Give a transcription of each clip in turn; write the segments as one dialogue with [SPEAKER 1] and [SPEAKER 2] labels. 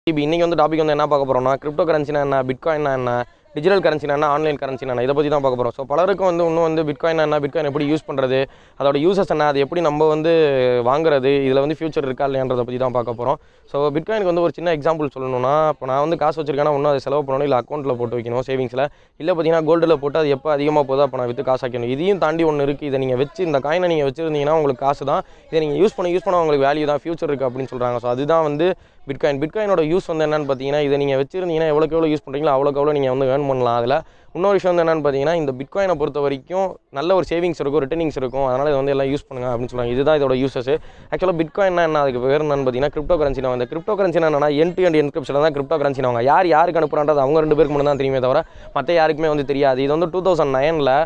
[SPEAKER 1] இப்போ இன்றைக்கி வந்து டாபிக் வந்து என்ன பார்க்க போகிறோம்னா கிரிப்டோ கரன்சினா என்ன பிட்காயின்னா என்ன டிஜிட்டல் கரன்சினா என்ன ஆன்லைன் கரன்சினா என்ன இதை பற்றி தான் பார்க்க போகிறோம் ஸோ பலருக்கும் வந்து இன்னும் வந்து பிட்காயின் என்ன பிட்காயின் எப்படி யூஸ் பண்ணுறது அதோட யூசஸ் என்ன அது எப்படி நம்ம வந்து வாங்குறது இதில் வந்து ஃபியூச்சர் இருக்கா இல்லையான்றதை பற்றி தான் பார்க்க போகிறோம் ஸோ பிட்காயினுக்கு வந்து ஒரு சின்ன எக்ஸாம்பிள் சொல்லணும்னா இப்போ நான் வந்து காசு வச்சிருக்கேன்னா ஒன்றும் அதை செலவு பண்ணணும் இல்லை அக்கௌண்ட்டில் போட்டு வைக்கணும் சேவிங்ஸில் இல்லை பார்த்தீங்கன்னா கோல்டில் போட்டு அது எப்போ அதிகமாக போதோ அப்போ நான் விற்று காசு ஆக்கணும் இதையும் தாண்டி ஒன்று இருக்குது இதை நீங்கள் வச்சு இந்த காயினை நீங்கள் வச்சிருந்தீங்கன்னா உங்களுக்கு காசு தான் இதை நீங்கள் யூஸ் பண்ண யூஸ் பண்ண உங்களுக்கு வேல்யூ தான் ஃபியூச்சர் இருக்குது அப்படின்னு சொல்கிறாங்க ஸோ அதுதான் வந்து பிட்காயின் பிட்காயினோட யூஸ் வந்து என்னன்னு பார்த்தீங்கன்னா இதை நீங்கள் வச்சிருந்தீங்கன்னா எவ்வளோக்கு எவ்வளோ யூஸ் பண்ணுறீங்களோ அவ்வளோக்கு எவ்வளோ நீங்கள் வந்து ஏர்ன் பண்ணலாம் அதில் இன்னொரு விஷயம் வந்து என்னன்னு பார்த்தீங்கன்னா இந்த பிட்காயினை பொறுத்த வரைக்கும் நல்ல ஒரு சேவிங்ஸ் இருக்கும் ரிட்டர்னிங்ஸ் இருக்கும் அதனால் இதை வந்து எல்லாம் யூஸ் பண்ணுங்க அப்படின்னு சொல்லுவாங்க இதுதான் இதோட யூசஸ் ஆக்சுவலாக பிட்காயின் என்ன அதுக்கு பேர் என்னன்னு பார்த்தீங்கன்னா கிரிப்டோ கரன்சி அந்த கிரிப்டோ கரன்சி என்னன்னா என் டு என் என்கிரிப்ஷன் தான் கிரிப்டோ கரன்சி அவங்க யார் யாருக்கு அனுப்புறான்றது அவங்க ரெண்டு பேருக்கு மட்டும் தான் தெரியுமே தவிர மற்ற யாருக்குமே வந்து தெரியாது இது வந்து டூ தௌசண்ட் நைனில்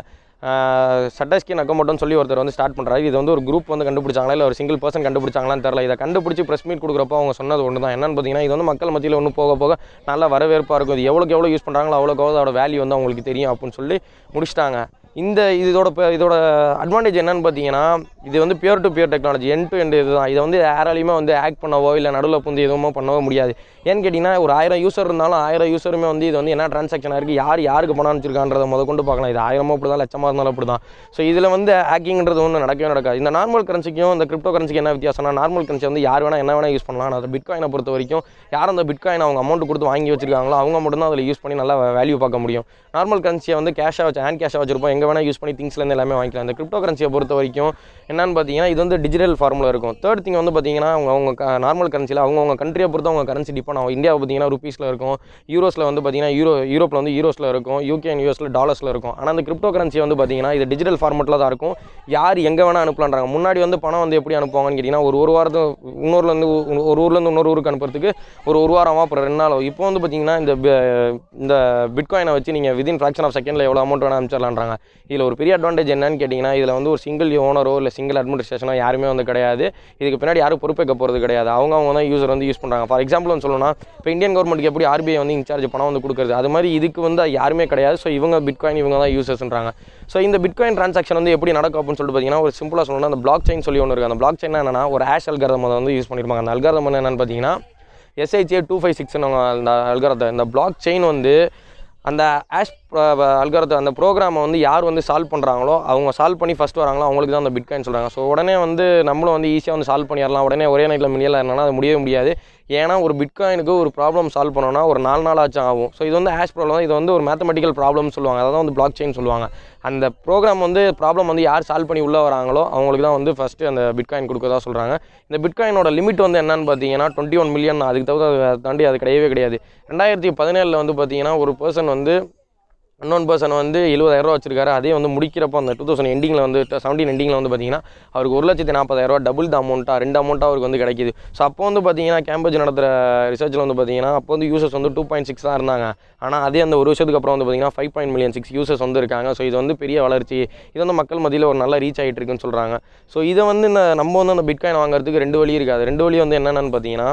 [SPEAKER 1] சட்டஸ்கி நக்கமோட்டோன்னு சொல்லி ஒருத்தர் வந்து ஸ்டார்ட் பண்ணுறாரு இது வந்து ஒரு குரூப் வந்து கண்டுபிடிச்சாங்களா இல்லை ஒரு சிங்கிள் பர்சன் கண்டுபிடிச்சாங்களான்னு தெரியல இதை கண்டுபிடிச்சி ப்ரெஸ் மீட் கொடுக்குறப்போ அவங்க சொன்னது ஒன்று தான் என்னன்னு பார்த்தீங்கன்னா இது வந்து மக்கள் மத்தியில் ஒன்று போக போக நல்ல வரவேற்பாக இருக்கும் இது எவ்வளோக்கு எவ்வளோ யூஸ் பண்ணுறாங்களோ அவ்வளோக்கு அவ்வளோ அதோட வேல்யூ வந்து அவங்களுக்கு தெரியும் அப்படின்னு சொல்லி முடிச்சிட்டாங்க இந்த இதோட ப- இதோட அட்வான்டேஜ் என்னன்னு பார்த்தீங்கன்னா இது வந்து peer to peer technology end to end இதுதான் இதை வந்து யாராலையுமே வந்து ஆக்ட் பண்ணவோ இல்லை நடுவில் புந்து எதுவுமோ பண்ணவோ முடியாது ஏன்னு கேட்டிங்கன்னா ஒரு ஆயிரம் யூசர் இருந்தாலும் ஆயிரம் யூசருமே வந்து இது வந்து என்ன ட்ரான்சாக்ஷன் இருக்குது யார் யாருக்கு பணம் அனுப்பிச்சிருக்கான்றதை முத கொண்டு பார்க்கலாம் இது ஆயிரமோ அப்படி தான் லட்சமாக இருந்தாலும் அப்படி தான் ஸோ இதில் வந்து ஹேக்கிங்கிறது ஒன்றும் நடக்கவே நடக்காது இந்த நார்மல் கரன்சிக்கும் இந்த கிரிப்டோ கரன்சிக்கு என்ன வித்தியாசம்னா நார்மல் கரன்சி வந்து யார் வேணால் என்ன வேணால் யூஸ் பண்ணலாம் ஆனால் பிட்காயினை பொறுத்த வரைக்கும் யார் அந்த பிட்காயின் அவங்க அமௌண்ட் கொடுத்து வாங்கி வச்சிருக்காங்களோ அவங்க மட்டும்தான் அதில் யூஸ் பண்ணி நல்லா வேல்யூ பார்க்க முடியும் நார்மல் கரன்சியை வந்து கேஷாக வச்சு ஹேண்ட் கேஷாக வச்சிருப்போம் எங்கே வேணால் யூஸ் பண்ணி திங்ஸ்லேருந்து எல்லாமே வாங்கிக்கலாம் இந்த கிரிப்டோ கரன்சியை பொறுத்த வரைக்கும் என்னன்னு பார்த்தீங்கன்னா இது வந்து டிஜிட்டல் ஃபார்முலா இருக்கும் தேர்ட் திங் வந்து பார்த்தீங்கன்னா அவங்க அவங்க நார்மல் கரன்சியில் அவங்க அவங்க கண்ட்ரியை பொறுத்து அவங்க கரன்சி டிபெண்ட் ஆகும் இந்தியாவை பார்த்தீங்கன்னா ருபீஸில் இருக்கும் யூரோஸில் வந்து பார்த்தீங்கன்னா யூரோ யூரோப்பில் வந்து யூரோஸில் இருக்கும் யூகே அண்ட் யூஎஸில் டாலர்ஸில் இருக்கும் ஆனால் அந்த கிரிப்டோ கரன்சி வந்து பார்த்தீங்கன்னா இது டிஜிட்டல் ஃபார்மெட்டில் தான் இருக்கும் யார் எங்கே வேணால் அனுப்பலான்றாங்க முன்னாடி வந்து பணம் வந்து எப்படி அனுப்புவாங்கன்னு கேட்டிங்கன்னா ஒரு ஒரு வாரத்து இன்னொருலேருந்து ஒரு ஊர்லேருந்து இன்னொரு ஊருக்கு அனுப்புறதுக்கு ஒரு ஒரு வாரமாக அப்புறம் ரெண்டு நாள் ஆகும். இப்போ வந்து பார்த்தீங்கன்னா இந்த பி- இந்த பிட்காயினை வச்சு நீங்கள் விதின் ஃப்ராக்ஷன் ஆஃப் செகண்டில் எவ்வளோ அமௌண்ட் வேணால் அனுப்பிச்சிடலான்றாங்க இதில் ஒரு பெரிய அட்வான்டேஜ் என்னன்னு கேட்டிங்கன்னா இதில் வந்து ஒரு சிங்கிள் ஓனரோ இல்லை சிங்கிள் அட்மினிஸ்ட்ரேஷனோ யாருமே வந்து கிடையாது இதுக்கு பின்னாடி யாரும் பொறுப்பேற்க போகிறது கிடையாது அவங்க அவங்க தான் யூசர் வந்து யூஸ் பண்ணுறாங்க ஃபார் எக்ஸாம்பிள் வந்து சொல்லணும்னா இப்போ இந்தியன் கவர்மெண்ட்டுக்கு எப்படி ஆர்பிஐ வந்து இன்சார்ஜ் பணம் வந்து கொடுக்குறது அது மாதிரி இதுக்கு வந்து யாருமே கிடையாது ஸோ இவங்க பிட்காயின் இவங்க தான் யூசர்ஸ்ன்றாங்க ஸோ இந்த பிட்காயின் ட்ரான்சாக்ஷன் வந்து எப்படி நடக்கும் அப்படின்னு சொல்லிட்டு பார்த்தீங்கன்னா ஒரு சிம்பிளாக சொல்லணும்னா அந்த பிளாக் செயின் சொல்லி ஒன்று இருக்குது அந்த பிளாக் செயின் என்னன்னா ஒரு ஆஷ் அல்காரதம் வந்து யூஸ் பண்ணியிருப்பாங்க அந்த அல்காரதம் என்னன்னு பார்த்தீங்கன்னா எஸ்ஐசிஏ டூ ஃபைவ் சிக்ஸ்னு அந்த அல்காரத்தை இந்த பிளாக் செயின் வந்து அந்த ஆஷ் அல்காரத்தை அந்த ப்ரோக்ராமை வந்து யார் வந்து சால்வ் பண்ணுறாங்களோ அவங்க சால்வ் பண்ணி ஃபஸ்ட் வராங்களோ அவங்களுக்கு தான் அந்த பிட்காயின் சொல்கிறாங்க ஸோ உடனே வந்து நம்மளும் வந்து ஈஸியாக வந்து சால்வ் பண்ணிடலாம் உடனே ஒரே நைட்டில் மில்லியில் என்னன்னா அது முடியவே முடியாது ஏன்னா ஒரு பிட்காயினுக்கு ஒரு ப்ராப்ளம் சால்வ் பண்ணோன்னா ஒரு நாலு நாள் ஆச்சும் ஆகும் ஸோ இது வந்து ஆஷ் ப்ராப்ளம் இது வந்து ஒரு மேத்தமெட்டிக்கல் ப்ராப்ளம் சொல்லுவாங்க அதான் வந்து பிளாக் செயின் சொல்லுவாங்க அந்த ப்ரோக்ராம் வந்து ப்ராப்ளம் வந்து யார் சால்வ் பண்ணி உள்ளே வராங்களோ அவங்களுக்கு தான் வந்து ஃபஸ்ட்டு அந்த பிட்காயின் கொடுக்கறதா சொல்கிறாங்க இந்த பிட்காயினோட லிமிட் வந்து என்னன்னு பார்த்தீங்கன்னா டுவெண்ட்டி ஒன் மில்லியன் அதுக்கு தவிர அதை தாண்டி அது கிடையவே கிடையாது ரெண்டாயிரத்தி பதினேழில் வந்து பார்த்தீங்கன்னா ஒரு பர்சன் வந்து இன்னொன் பர்சன் வந்து எழுபதாயிரரூவா வச்சிருக்காரு அதே வந்து முடிக்கிறப்போ அந்த டூ தௌசண்ட் எண்டிங்கில் வந்து செவன்டீன் எண்டிங்கில் வந்து பார்த்தீங்கன்னா அவருக்கு ஒரு லட்சத்தி நாற்பதாயிரரூவா டபுள் த அமௌண்ட்டாக ரெண்டு அமௌண்ட்டாக அவருக்கு வந்து கிடைக்குது ஸோ அப்போ வந்து பார்த்தீங்கன்னா கேம்பேஜ் நடத்துகிற ரிசர்ச்சில் வந்து பார்த்தீங்கன்னா அப்போ வந்து யூசர்ஸ் வந்து டூ பாயிண்ட் சிக்ஸ் தான் இருந்தாங்க ஆனால் அதே அந்த ஒரு வருஷத்துக்கு அப்புறம் வந்து பார்த்தீங்கன்னா five point million six users வந்து இருக்காங்க ஸோ இது வந்து பெரிய வளர்ச்சி இது வந்து மக்கள் மத்தியில் ஒரு நல்ல ரீச் ஆகிட்டு இருக்குன்னு சொல்கிறாங்க ஸோ இதை வந்து இந்த நம்ம வந்து அந்த பிட்காயின் வாங்குறதுக்கு ரெண்டு வழி இருக்காது ரெண்டு வழி வந்து என்னென்னு பார்த்தீங்கன்னா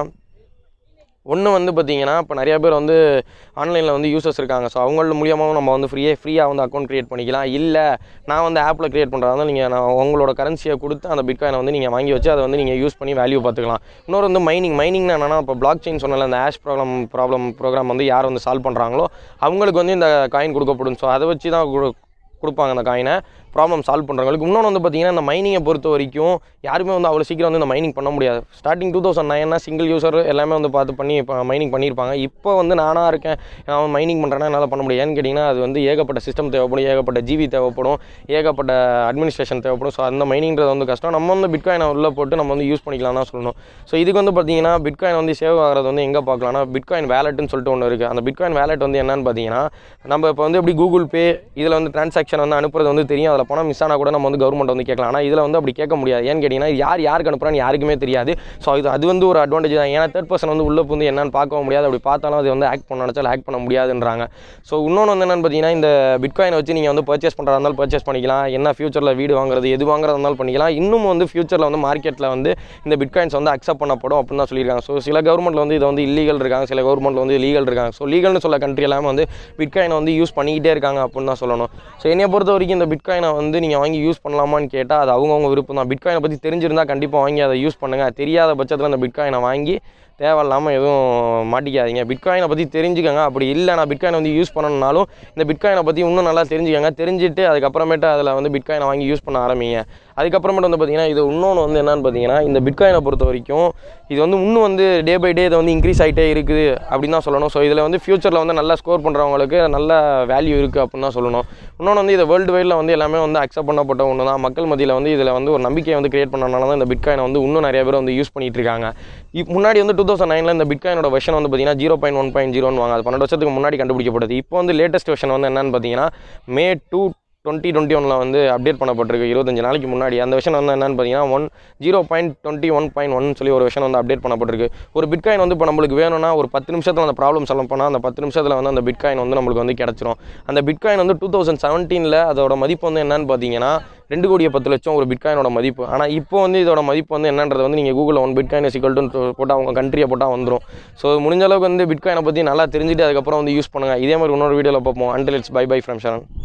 [SPEAKER 1] ஒன்று வந்து பார்த்தீங்கன்னா இப்போ நிறைய பேர் வந்து ஆன்லைனில் வந்து யூசர்ஸ் இருக்காங்க ஸோ அவங்கள மூலியமாகவும் நம்ம வந்து ஃப்ரீயாக ஃப்ரீயாக வந்து அக்கௌண்ட் க்ரியேட் பண்ணிக்கலாம் இல்லை நான் வந்து ஆப்பில் க்ரியேட் பண்ணுறதா நீங்கள் நான் உங்களோட கரன்சியை கொடுத்து அந்த பிட்காயினை வந்து நீங்கள் வாங்கி வச்சு அதை வந்து நீங்கள் யூஸ் பண்ணி வேல்யூ பார்த்துக்கலாம் இன்னொரு வந்து மைனிங் மைனிங்னா என்னன்னா இப்போ பிளாக் செயின் சொன்னல அந்த ஆஷ் ப்ராப்ளம் ப்ராப்ளம் ப்ரோக்ராம் வந்து யார் வந்து சால்வ் பண்ணுறாங்களோ அவங்களுக்கு வந்து இந்த காயின் கொடுக்கப்படும் ஸோ அதை வச்சு தான் கொடு- கொடுப்பாங்க அந்த காயினை ப்ராப்ளம் சால்வ் பண்ணுறவங்களுக்கு இன்னொன்று வந்து பார்த்தீங்கன்னா இந்த மைனிங்கை பொறுத்த வரைக்கும் யாருமே வந்து அவ்வளோ சீக்கிரம் வந்து இந்த மைனிங் பண்ண முடியாது ஸ்டார்டிங் டூ தௌசண்ட் நைன்னா சிங்கிள் யூசர் எல்லாமே வந்து பார்த்து பண்ணி இப்போ மைனிங் பண்ணியிருப்பாங்க இப்போ வந்து நானாக இருக்கேன் நான் மைனிங் பண்ணுறேன்னா என்னால் பண்ண முடியாது ஏன்னு கேட்டிங்கன்னா அது வந்து ஏகப்பட்ட சிஸ்டம் தேவைப்படும் ஏகப்பட்ட ஜிபி தேவைப்படும் ஏகப்பட்ட அட்மினிஸ்ட்ரேஷன் தேவைப்படும் ஸோ அந்த மைனிங்கிறது வந்து கஷ்டம் நம்ம வந்து பிட்காயினை உள்ளே போட்டு நம்ம வந்து யூஸ் பண்ணிக்கலாம் தான் சொல்லணும் ஸோ இதுக்கு வந்து பார்த்தீங்கன்னா பிட்காயின் வந்து சேவ் ஆகிறது வந்து எங்கே பார்க்கலாம்னா பிட்காயின் வேலெட்னு சொல்லிட்டு ஒன்று இருக்குது அந்த பிட்காயின் வேலெட் வந்து என்னன்னு பார்த்தீங்கன்னா நம்ம இப்போ வந்து எப்படி கூகுள் பே இதில் வந்து டிரான்சாக்ஷன் வந்து அனுப்புறது வந்து தெரியும் அதில் பணம் மிஸ் ஆனால் கூட நம்ம வந்து கவர்மெண்ட் வந்து கேட்கலாம் ஆனால் இதில் வந்து அப்படி கேட்க முடியாது ஏன்னு கேட்டிங்கன்னா யார் யாருக்கு அனுப்புறான்னு யாருக்குமே தெரியாது ஸோ இது அது வந்து ஒரு அட்வான்டேஜ் தான் ஏன்னா தேர்ட் பர்சன் வந்து உள்ளே வந்து என்னன்னு பார்க்கவும் முடியாது அப்படி பார்த்தாலும் அது வந்து ஆக்ட் பண்ண நினச்சாலும் ஆக்ட் பண்ண முடியாதுன்றாங்க ஸோ இன்னொன்று வந்து என்னன்னு பார்த்தீங்கன்னா இந்த பிட்காயினை வச்சு நீங்கள் வந்து பர்ச்சேஸ் பண்ணுறதா இருந்தாலும் பர்ச்சேஸ் பண்ணிக்கலாம் என்ன ஃபியூச்சரில் வீடு வாங்குறது எது வாங்குறதா இருந்தாலும் பண்ணிக்கலாம் இன்னும் வந்து ஃபியூச்சரில் வந்து மார்க்கெட்டில் வந்து இந்த பிட்காயின்ஸ் வந்து அக்செப்ட் பண்ணப்படும் அப்படின்னு தான் சொல்லியிருக்காங்க ஸோ சில கவர்மெண்ட்டில் வந்து இது வந்து இல்லீகல் இருக்காங்க சில கவர்மெண்ட்டில் வந்து லீகல் இருக்காங்க ஸோ லீகல்னு சொல்ல கண்ட்ரி எல்லாமே வந்து பிட்காயினை வந்து யூஸ் பண்ணிக்கிட்டே இருக்காங்க அப்படின்னு தான் சொல்லணும் ஸோ என்னைய பொறுத்த வரைக்கும் இந்த பிட்காயினை வந்து நீங்கள் வாங்கி யூஸ் பண்ணலாமான்னு கேட்டால் அது அவங்கவுங்க விருப்பம் தான் பிட்காயினை பற்றி தெரிஞ்சிருந்தா கண்டிப்பாக வாங்கி அதை யூஸ் பண்ணுங்கள் தெரியாத பட்சத்தில் அந்த பிட்காயினை வாங்கி தேவையில்லாமல் எதுவும் மாட்டிக்காதீங்க பிட்காயினை பற்றி தெரிஞ்சுக்கங்க அப்படி இல்லை நான் பிட்காயினை வந்து யூஸ் பண்ணணும்னாலும் இந்த பிட்காயினை பற்றி இன்னும் நல்லா தெரிஞ்சுக்கங்க தெரிஞ்சுட்டு அதுக்கப்புறமேட்டு அதில் வந்து பிட்காயினை வாங்கி யூஸ் பண்ண ஆரம்பிங்க அதுக்கப்புறமேட்டு வந்து பார்த்தீங்கன்னா இது இன்னொன்று வந்து என்னன்னு பார்த்தீங்கன்னா இந்த பிட்காயினை பொறுத்த வரைக்கும் இது வந்து இன்னும் வந்து டே பை டே இதை வந்து இன்க்ரீஸ் ஆகிட்டே இருக்குது அப்படின்னு தான் சொல்லணும் ஸோ இதில் வந்து ஃபியூச்சரில் வந்து நல்லா ஸ்கோர் பண்ணுறவங்களுக்கு நல்ல வேல்யூ இருக்குது அப்படின்னு தான் சொல்லணும் இன்னொன்று வந்து இதை வேர்ல்டு வைடில் வந்து எல்லாமே வந்து அக்செப்ட் பண்ணப்பட்ட ஒன்று தான் மக்கள் மத்தியில் வந்து இதில் வந்து ஒரு நம்பிக்கையை வந்து கிரியேட் பண்ணனால தான் இந்த பிட்காயினை வந்து இன்னும் நிறைய பேர் வந்து யூஸ் பண்ணிட்டு இருக்காங்க இப் முன்னாடி வந்து டூ தௌசண்ட் நைனில் இந்த பிட்காயினோட வெர்ஷன் வந்து பார்த்தீங்கன்னா ஜீரோ பாயிண்ட் ஒன் பாயிண்ட் ஜீரோன்னு வாங்க அது பன்னெண்டு வருஷத்துக்கு முன்னாடி கண்டுபிடிக்கப்பட்டது இப்போ வந்து லேட்டஸ்ட் வெர்ஷன் வந்து என்னன்னு பார்த்தீங்கன்னா மே டூ டுவெண்ட்டி டுவெண்ட்டி ஒனில் வந்து அப்டேட் பண்ணப்பட்டிருக்கு இருபத்தஞ்சு நாளைக்கு முன்னாடி அந்த விஷயம் வந்து என்னன்னு பார்த்தீங்கன்னா one zero point twenty one point one சொல்லி ஒரு விஷயம் வந்து அப்டேட் பண்ணப்பட்டிருக்கு ஒரு பிட்காயின் வந்து இப்போ நம்மளுக்கு வேணும்னா ஒரு பத்து நிமிஷத்தில் அந்த ப்ராப்ளம் சால்வ் பண்ணால் அந்த பத்து நிமிஷத்தில் வந்து அந்த பிட்காயின் வந்து நம்மளுக்கு வந்து கிடச்சிரும் அந்த பிட்காயின் வந்து டூ தௌசண்ட் செவன்டீனில் அதோட மதிப்பு வந்து என்னன்னு பார்த்தீங்கன்னா ரெண்டு கோடியே பத்து லட்சம் ஒரு பிட்காயினோட மதிப்பு ஆனால் இப்போ வந்து இதோட மதிப்பு வந்து என்னன்றது வந்து நீங்கள் கூகுளில் ஒன் பிட்காயின் சிக்கல்ட்டு போட்டால் அவங்க கண்ட்ரியை போட்டால் வந்துடும் ஸோ முடிஞ்ச அளவுக்கு வந்து பிட்காயினை பற்றி நல்லா தெரிஞ்சுட்டு அதுக்கப்புறம் வந்து யூஸ் பண்ணுங்கள் இதே மாதிரி இன்னொரு வீடியோவில் பார்ப்போம் until it's bye bye from Sharan